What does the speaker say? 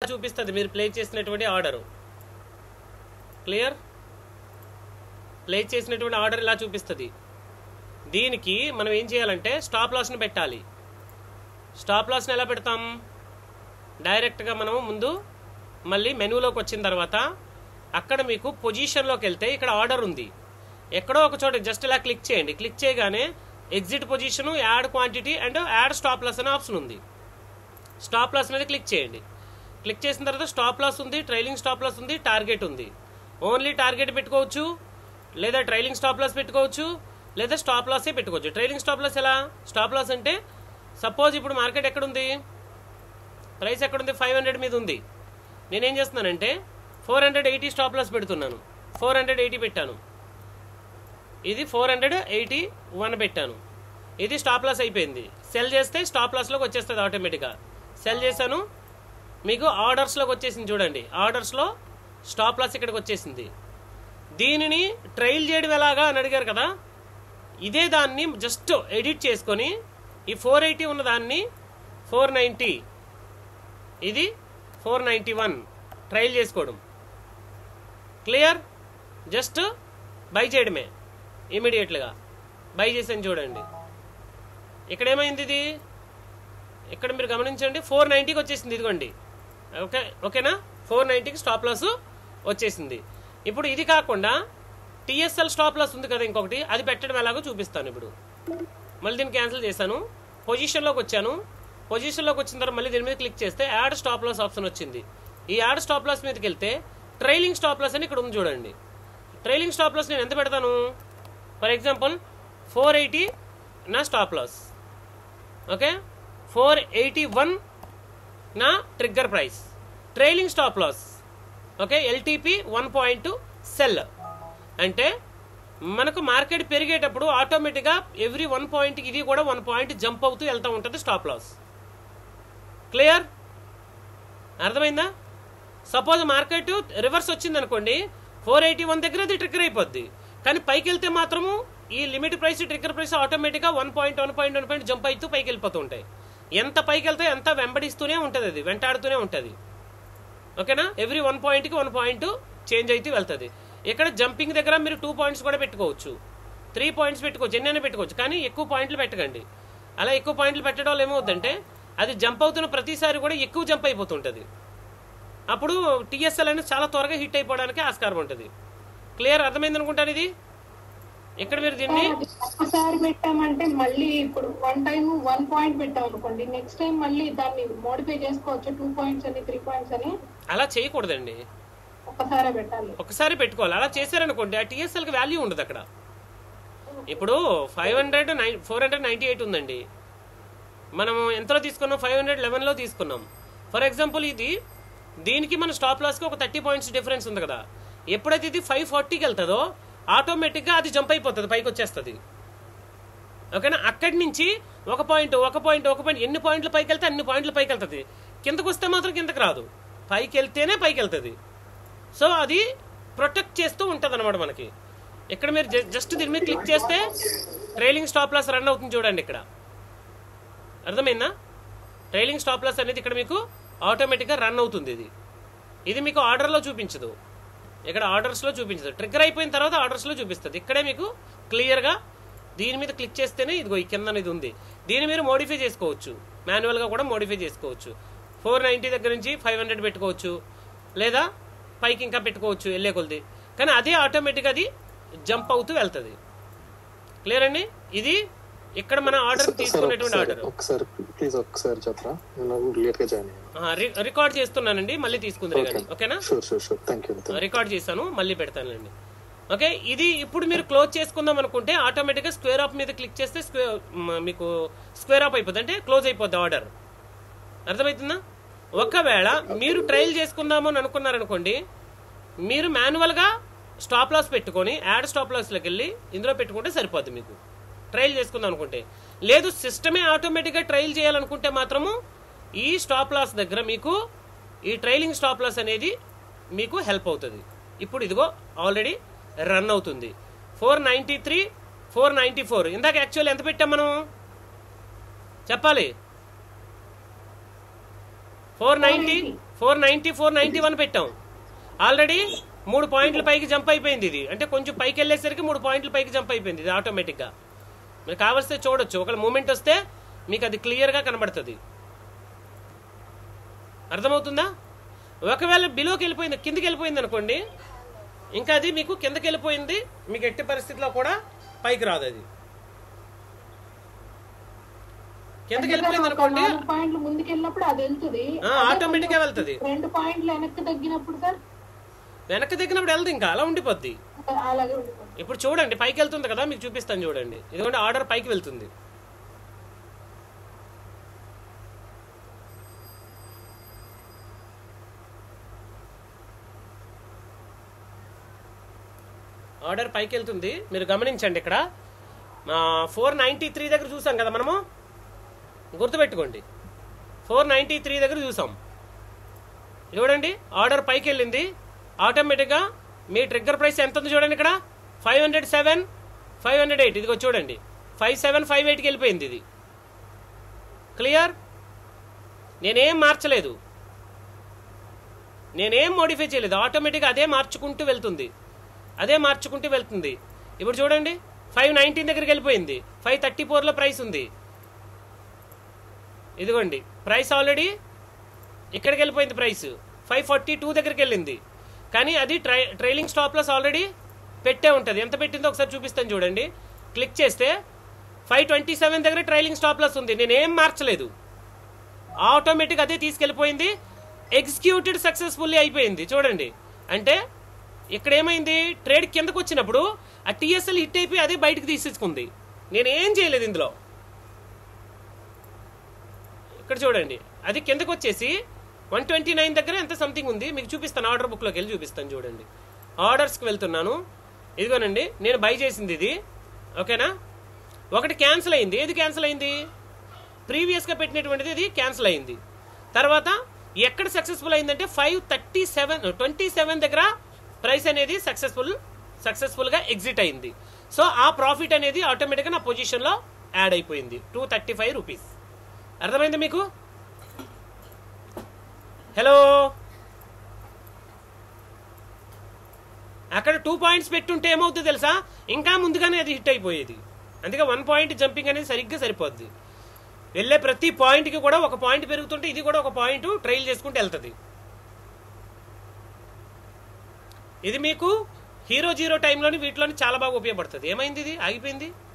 చూపిస్తుంది మీరు ప్లే చేసినటువంటి ఆర్డర్ క్లియర్ ప్లే చేసినటువంటి ఆర్డర్ ఇలా చూపిస్తుంది దీనికి మనం ఏం చేయాలంటే స్టాప్ లాస్ని పెట్టాలి స్టాప్ లాస్ని ఎలా పెడతాం డైరెక్ట్గా మనం ముందు మళ్ళీ మెనూలోకి వచ్చిన తర్వాత అక్కడ మీకు పొజిషన్లోకి వెళ్తే ఇక్కడ ఆర్డర్ ఉంది ఎక్కడో ఒక చోట జస్ట్ ఇలా క్లిక్ చేయండి క్లిక్ చేయగానే exit position add quantity and add stop loss అనే ఆప్షన్ ఉంది స్టాప్ లాస్ అనేది క్లిక్ చేయండి క్లిక్ చేసిన తర్వాత స్టాప్ లాస్ ఉంది ట్రైలింగ్ స్టాప్ లాస్ ఉంది టార్గెట్ ఉంది ఓన్లీ టార్గెట్ పెట్టుకోవచ్చు లేదా ట్రైలింగ్ స్టాప్ లాస్ పెట్టుకోవచ్చు లేదా స్టాప్ లాసే పెట్టుకోవచ్చు ట్రైలింగ్ స్టాప్ లాస్ ఎలా స్టాప్ లాస్ అంటే సపోజ్ ఇప్పుడు మార్కెట్ ఎక్కడుంది ప్రైస్ ఎక్కడుంది ఫైవ్ హండ్రెడ్ మీద ఉంది నేనేం చేస్తున్నానంటే four hundred eighty stop loss పెడుతున్నాను ఫోర్ హండ్రెడ్ ఎయిటీ పెట్టాను ఇది ఫోర్ హండ్రెడ్ ఎయిటీ వన్ పెట్టాను ఇది స్టాప్ లాస్ అయిపోయింది సెల్ చేస్తే స్టాప్ లాస్లోకి వచ్చేస్తుంది ఆటోమేటిక్గా సెల్ చేశాను మీకు ఆర్డర్స్లోకి వచ్చేసింది చూడండి ఆర్డర్స్లో స్టాప్ లాస్ ఇక్కడికి వచ్చేసింది దీనిని ట్రయల్ చేయడం ఎలాగా అని అడిగారు కదా ఇదే దాన్ని జస్ట్ ఎడిట్ చేసుకొని ఈ ఫోర్ ఎయిటీ ఉన్న దాన్ని ఫోర్ నైంటీ ఇది ఫోర్ నైంటీ వన్ ట్రయల్ చేసుకోవడం క్లియర్ జస్ట్ బై చేయడమే ఇమీడియట్లుగా బై చేసాను చూడండి ఇక్కడ ఏమైంది ఇది ఇక్కడ మీరు గమనించండి ఫోర్ నైంటీకి వచ్చేసింది ఇదిగోండి ఓకే ఓకేనా ఫోర్ నైంటీకి స్టాప్ లాస్ వచ్చేసింది ఇప్పుడు ఇది కాకుండా టీఎస్ఎల్ స్టాప్ లాస్ ఉంది కదా ఇంకొకటి అది పెట్టడం ఎలాగో చూపిస్తాను ఇప్పుడు మళ్ళీ దీన్ని క్యాన్సిల్ చేశాను పొజిషన్లోకి వచ్చాను పొజిషన్లోకి వచ్చిన తర్వాత మళ్ళీ దీని మీద క్లిక్ చేస్తే యాడ్ స్టాప్ లాస్ ఆప్షన్ వచ్చింది ఈ యాడ్ స్టాప్ లాస్ మీదకి వెళ్తే ట్రైలింగ్ స్టాప్ లాస్ అని ఇక్కడ ఉంది చూడండి ట్రైలింగ్ స్టాప్ లాస్ నేను ఎంత పెడతాను ఫర్ ఎగ్జాంపుల్ ఫోర్ ఎయిటీ నా stop loss okay four eighty one నా trigger price trailing stop loss okay LTP one point sell అంటే మనకు మార్కెట్ పెరిగేటప్పుడు ఆటోమేటిక్గా ఎవ్రీ వన్ పాయింట్ ఇది కూడా వన్ పాయింట్ జంప్ అవుతూ వెళ్తూ ఉంటుంది స్టాప్ లాస్ క్లియర్ అర్థమైందా సపోజ్ మార్కెట్ రివర్స్ వచ్చింది అనుకోండి ఫోర్ ఎయిటీ వన్ దగ్గర అది ట్రిగ్గర్ అయిపోద్ది కానీ పైకి వెళ్తే మాత్రము ఈ లిమిట్ ప్రైస్ ట్రిగ్గర్ ప్రైస్ ఆటోమేటిక్గా one point one point one point jump అవుతూ పైకి వెళ్ళిపోతూ ఉంటాయి ఎంత పైకి వెళ్తే ఎంత వెంబడిస్తూనే ఉంటుంది అది వెంటాడుతూనే ఉంటుంది ఓకేనా ఎవ్రీ వన్ పాయింట్కి వన్ పాయింట్ చేంజ్ అయితే వెళ్తుంది ఇక్కడ జంపింగ్ దగ్గర మీరు టూ పాయింట్స్ కూడా పెట్టుకోవచ్చు త్రీ పాయింట్స్ పెట్టుకోవచ్చు ఎన్నైనా పెట్టుకోవచ్చు కానీ ఎక్కువ పాయింట్లు పెట్టకండి అలా ఎక్కువ పాయింట్లు పెట్టడం వల్ల ఏమవుతుందంటే అది జంప్ అవుతున్న ప్రతిసారి కూడా ఎక్కువ జంప్ అయిపోతుంటుంది అప్పుడు టీఎస్ఎల్ అనేది చాలా త్వరగా హిట్ అయిపోవడానికి ఆస్కారం ఉంటుంది క్లియర్ అర్థమైంది అనుకుంటాను ఇది ఇక్కడ మీరు దీన్ని ఒకసారి పెట్టామంటే మళ్ళీ ఇప్పుడు వన్ టైం వన్ పాయింట్ పెట్టాం అనుకోండి నెక్స్ట్ టైం మళ్ళీ దాన్ని మోడిఫై చేసుకోవచ్చు టూ పాయింట్స్ అని త్రీ పాయింట్స్ అని అలా చేయకూడదండి ఒకసారి పెట్టాలి ఒకసారి పెట్టుకోవాలి అలా చేశారనుకోండి ఆ టీఎస్ఎల్కి వాల్యూ ఉండదు అక్కడ ఇప్పుడు five hundred nine four hundred ninety eight ఉందండి మనం ఎంతలో తీసుకున్నాం ఫైవ్ హండ్రెడ్ లెవెన్లో తీసుకున్నాం ఫర్ ఎగ్జాంపుల్ ఇది దీనికి మన స్టాప్ లాస్కి ఒక థర్టీ పాయింట్స్ డిఫరెన్స్ ఉంది కదా ఎప్పుడైతే ఇది ఫైవ్ ఫార్టీకి వెళ్తుందో ఆటోమేటిక్గా అది జంప్ అయిపోతుంది పైకి వచ్చేస్తుంది ఓకేనా అక్కడి నుంచి ఒక పాయింట్ ఒక పాయింట్ ఒక పాయింట్ ఎన్ని పాయింట్లు పైకి వెళ్తే అన్ని పాయింట్లు పైకి వెళ్తుంది కిందకు వస్తే మాత్రం కిందకు రాదు పైకి వెళ్తేనే పైకి వెళ్తుంది సో అది ప్రొటెక్ట్ చేస్తూ ఉంటుంది అనమాట మనకి ఇక్కడ మీరు జ- జస్ట్ దీని మీద క్లిక్ చేస్తే ట్రైలింగ్ స్టాప్ లాస్ రన్ అవుతుంది చూడండి ఇక్కడ అర్థమైందా ట్రైలింగ్ స్టాప్ లాస్ అనేది ఇక్కడ మీకు ఆటోమేటిక్గా రన్ అవుతుంది ఇది ఇది మీకు ఆర్డర్లో చూపించదు ఇక్కడ ఆర్డర్స్లో చూపించదు ట్రిగ్గర్ అయిపోయిన తర్వాత ఆర్డర్స్లో చూపిస్తుంది ఇక్కడే మీకు క్లియర్గా దీని మీద క్లిక్ చేస్తేనే ఇదిగో ఈ కింద ఇది ఉంది దీన్ని మీరు మోడిఫై చేసుకోవచ్చు మాన్యువల్గా కూడా మోడిఫై చేసుకోవచ్చు ఫోర్ నైంటీ దగ్గర నుంచి ఫైవ్ హండ్రెడ్ పెట్టుకోవచ్చు లేదా పైకి ఇంకా పెట్టుకోవచ్చు వెళ్ళే కొలది కానీ అదే ఆటోమేటిక్ అది జంప్ అవుతూ వెళ్తుంది క్లియర్ అండి ఇది ఇక్కడ మన ఆర్డర్ సార్ తీసుకున్నటువంటి ఒకసారి ఆర్డర్ ఒకసారి ప్లీజ్ ఒకసారి చెప్పరా నేను లేట్ గా జాయిన్ అయ్యాను రికార్డ్ చేస్తున్నానండి మళ్ళీ తీసుకుందరు కానీ ఓకేనా sure sure sure thank you record చేశాను మళ్ళీ పెడతానులేండి ఓకే ఇది ఇప్పుడు మీరు క్లోజ్ చేసుకుందాం అనుకుంటే ఆటోమేటిక్గా స్క్వేర్ ఆఫ్ మీద క్లిక్ చేస్తే స్క్వేర్ మీకు స్క్వేర్ ఆఫ్ అయిపోద్ది అంటే క్లోజ్ అయిపోద్ది ఆర్డర్ అర్థమవుతుందా ఒకవేళ మీరు ట్రయల్ చేసుకుందాము అని అనుకున్నారనుకోండి మీరు మాన్యువల్గా స్టాప్ లాస్ పెట్టుకొని యాడ్ స్టాప్ లాస్లోకి వెళ్ళి ఇందులో పెట్టుకుంటే సరిపోద్ది మీకు ట్రయల్ చేసుకుందాం అనుకుంటే లేదు సిస్టమే ఆటోమేటిక్గా ట్రయల్ చేయాలనుకుంటే మాత్రము ఈ స్టాప్ లాస్ దగ్గర మీకు ఈ ట్రైలింగ్ స్టాప్ లాస్ అనేది మీకు హెల్ప్ అవుతుంది ఇప్పుడు ఇదిగో ఆల్రెడీ రన్ అవుతుంది four ninety three four ninety four ఇందాక యాక్చువల్ ఎంత పెట్టాం మనం చెప్పాలి four ninety four ninety four ninety one పెట్టాం ఆల్రెడీ మూడు పాయింట్ల పైకి జంప్ అయిపోయింది ఇది అంటే కొంచెం పైకి వెళ్ళేసరికి మూడు పాయింట్ల పైకి జంప్ అయిపోయింది ఇది ఆటోమేటిక్గా మీరు కావలిస్తే చూడొచ్చు ఒకవేళ మూమెంట్ వస్తే మీకు అది క్లియర్గా కనబడుతుంది అర్థమవుతుందా ఒకవేళ బిలోకి వెళ్ళిపోయింది కిందకి వెళ్ళిపోయింది అనుకోండి ఇంకా అది మీకు కిందకి వెళ్ళిపోయింది మీకు ఎట్టి పరిస్థితిలో కూడా పైకి రాదు అది కిందకి వెళ్ళిపోయింది అనుకోండి నాలుగు పాయింట్లు ముందుకు వెళ్ళినప్పుడు అది వెళ్తుంది ఆ, ఆటోమేటిక్గా వెళ్తుంది రెండు పాయింట్లు వెనక్కి తగ్గినప్పుడు సార్ వెనక్కి తగ్గినప్పుడు వెళ్తుంది ఇంకా అలా ఉండిపోద్ది అలాగే ఉండిపోతుంది ఇప్పుడు చూడండి పైకి వెళ్తుంది కదా మీకు చూపిస్తాను చూడండి ఇదిగోండి ఆర్డర్ పైకి వెళ్తుంది ఆర్డర్ పైకి వెళ్తుంది మీరు గమనించండి ఇక్కడ ఫోర్ నైంటీ త్రీ దగ్గర చూసాం కదా మనము గుర్తుపెట్టుకోండి ఫోర్ నైంటీ త్రీ దగ్గర చూసాం చూడండి ఆర్డర్ పైకి వెళ్ళింది ఆటోమేటిక్గా మీ ట్రిగ్గర్ ప్రైస్ ఎంత ఉంది చూడండి ఇక్కడ five hundred seven five hundred eight ఇదిగో చూడండి ఫైవ్ సెవెన్ ఫైవ్ ఎయిట్కి వెళ్ళిపోయింది ఇది క్లియర్ నేనేం మార్చలేదు నేనేం మోడిఫై చేయలేదు ఆటోమేటిక్గా అదే మార్చుకుంటూ వెళ్తుంది అదే మార్చుకుంటూ వెళ్తుంది ఇప్పుడు చూడండి ఫైవ్ నైన్టీన్ దగ్గరికి వెళ్ళిపోయింది ఫైవ్ థర్టీ ఫోర్లో ప్రైస్ ఉంది ఇదిగోండి ప్రైస్ ఆల్రెడీ ఇక్కడికి వెళ్ళిపోయింది ప్రైస్ ఫైవ్ ఫార్టీ టూ దగ్గరికి వెళ్ళింది కానీ అది try trailing stop loss already పెట్టే ఉంటుంది ఎంత పెట్టిందో ఒకసారి చూపిస్తాను చూడండి క్లిక్ చేస్తే ఫైవ్ ట్వంటీ సెవెన్ దగ్గర ట్రైలింగ్ స్టాప్ లాస్ ఉంది నేనేం మార్చలేదు ఆటోమేటిక్ అదే తీసుకెళ్ళిపోయింది ఎగ్జిక్యూటెడ్ సక్సెస్ఫుల్లీ అయిపోయింది చూడండి అంటే ఇక్కడ ఏమైంది ట్రేడ్ కిందకు వచ్చినప్పుడు ఆ టీఎస్ఎల్ హిట్ అయిపోయి అదే బయటకు తీసేసుకుంది నేను ఏం చేయలేదు ఇందులో ఇక్కడ చూడండి అది కిందకు వచ్చేసి వన్ ట్వంటీ నైన్ దగ్గర ఎంత సంథింగ్ ఉంది మీకు చూపిస్తాను ఆర్డర్ బుక్లోకి వెళ్ళి చూపిస్తాను చూడండి ఆర్డర్స్కి వెళ్తున్నాను ఇదిగోనండి నేను బై చేసింది ఇది ఓకేనా ఒకటి క్యాన్సిల్ అయింది ఏది క్యాన్సిల్ అయింది ప్రీవియస్గా పెట్టినటువంటిది ఇది క్యాన్సిల్ అయింది తర్వాత ఎక్కడ సక్సెస్ఫుల్ అయిందంటే five thirty seven twenty seven దగ్గర ప్రైస్ అనేది సక్సెస్ఫుల్ సక్సెస్ఫుల్గా ఎగ్జిట్ అయింది సో ఆ ప్రాఫిట్ అనేది ఆటోమేటిక్గా నా పొజిషన్లో యాడ్ అయిపోయింది టూ థర్టీ ఫైవ్ రూపీస్ అర్థమైంది మీకు హలో అక్కడ టూ పాయింట్స్ పెట్టుంటే ఏమవుతుంది తెలుసా ఇంకా ముందుగానే అది హిట్ అయిపోయేది అందుకే వన్ పాయింట్ జంపింగ్ అనేది సరిగ్గా సరిపోద్ది వెళ్ళే ప్రతి పాయింట్కి కూడా ఒక పాయింట్ పెరుగుతుంటే ఇది కూడా ఒక పాయింట్ ట్రైల్ చేసుకుంటూ వెళ్తుంది ఇది మీకు హీరో జీరో టైంలోని వీటిలోని చాలా బాగా ఉపయోగపడుతుంది ఏమైంది ఇది ఆగిపోయింది